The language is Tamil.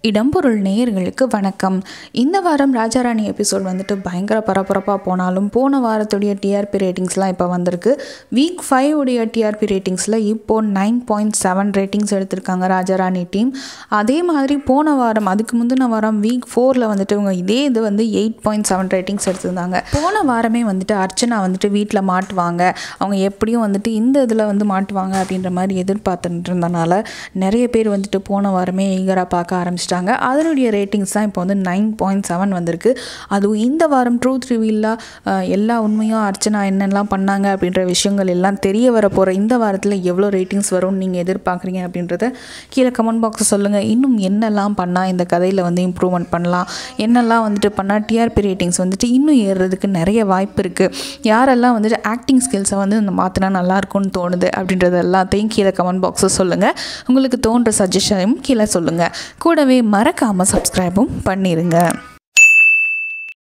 இடம்பொருள் நேயர்களுக்கு வணக்கம் இந்த வாரம் ராஜாராணி எபிசோட் வந்துட்டு பயங்கர பரபரப்பாக போனாலும் போன வாரத்துடைய டிஆர்பி ரேட்டிங்ஸ்லாம் இப்போ வந்திருக்கு வீக் ஃபைவ் உடைய டிஆர்பி ரேட்டிங்ஸில் இப்போது நைன் பாயிண்ட் செவன் ரேட்டிங்ஸ் எடுத்திருக்காங்க ராஜாராணி டீம் அதே மாதிரி போன வாரம் அதுக்கு முந்தின வாரம் வீக் ஃபோரில் வந்துட்டு இவங்க இதே இது வந்து எயிட் பாயிண்ட் செவன் ரேட்டிங்ஸ் எடுத்திருந்தாங்க போன வாரமே வந்துட்டு அர்ச்சனா வந்துட்டு வீட்டில் மாட்டுவாங்க அவங்க எப்படியும் வந்துட்டு இந்த இதில் வந்து மாட்டுவாங்க அப்படின்ற மாதிரி எதிர்பார்த்துட்டு இருந்தனால நிறைய பேர் வந்துட்டு போன வாரமே ஈகராக பார்க்க ஆரம்பிச்சிட்டாங்க அதனுடைய ரேட்டிங்ஸ் தான் இப்போ வந்து நைன் பாயிண்ட் செவன் வந்திருக்கு அதுவும் இந்த வாரம் ட்ரூத் ரிவீலாக எல்லா உண்மையும் அர்ச்சனா என்னெல்லாம் பண்ணாங்க அப்படின்ற விஷயங்கள் எல்லாம் தெரிய வர போகிற இந்த வாரத்தில் எவ்வளோ ரேட்டிங்ஸ் வரும்னு நீங்கள் எதிர்பார்க்குறீங்க அப்படின்றத கீழே கமெண்ட் பாக்ஸில் சொல்லுங்கள் இன்னும் என்னெல்லாம் பண்ணால் இந்த கதையில் வந்து இம்ப்ரூவ்மெண்ட் பண்ணலாம் என்னெல்லாம் வந்துட்டு பண்ணால் டிஆர்பி ரேட்டிங்ஸ் வந்துட்டு இன்னும் ஏறுறதுக்கு நிறைய வாய்ப்பு இருக்குது யாரெல்லாம் வந்துட்டு ஆக்டிங் ஸ்கில்ஸை வந்து இந்த மாற்றினா நல்லாயிருக்கும்னு தோணுது அப்படின்றது எல்லாத்தையும் கீழே கமெண்ட் பாக்ஸில் சொல்லுங்கள் உங்களுக்கு தோன்ற சஜஷனையும் கீழே சொல்லுங்கள் கூடவே மறக்காமல் சப்ஸ்கிரைபும் பண்ணிடுங்க